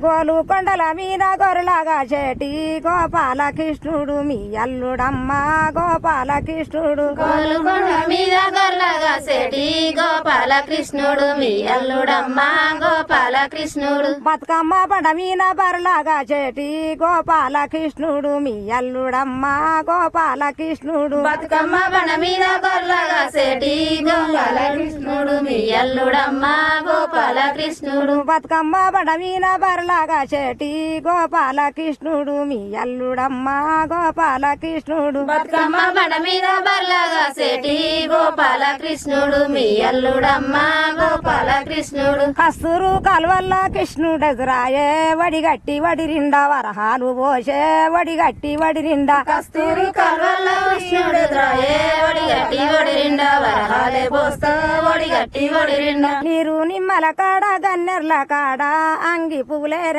గోలు కొండల మీద గొర్రెలాగా చేటి గోపాల కృష్ణుడు మీ అల్లుడమ్మ గోపాల కృష్ణుడు గోలుకొండ మీద గొర్లగా సెటి గోపాల కృష్ణుడు మీ అల్లుడమ్మ గోపాల కృష్ణుడు బతుకమ్మ పండ మీద బర్లాగా చేటి గోపాల కృష్ణుడు మీ అల్లుడమ్మ గోపాల కృష్ణుడు బతుకమ్మ బండ మీద గొర్లగా సెటి గోపాల కృష్ణుడు మీ అల్లుడమ్మ గోపాల కృష్ణుడు బతుకమ్మ పండ మీద బర్లాగా చేటి గోపాల కృష్ణుడు మీ అల్లుడమ్మ గోపాల కృష్ణుడు బతుకమ్మ బండ మీద బర్లగా సెటి గోపాల కృష్ణుడు మీ అల్లుడమ్మ గోపాల కృష్ణుడు కస్తూరు కల్వల్ల కృష్ణుడెదురాయే వడిగట్టి వడిరిండా వరహాలు పోసే వడిగట్టి వడిరిండా కస్తూరి కల్వల్ల కృష్ణుడు ద్రాయే వడిగట్టి వడిరిండా వరహాలే పోస్తా వడిగట్టి వడిరిండా నీరు నిమ్మల కాడ గన్నెర్ల కాడ అంగి పువ్వులే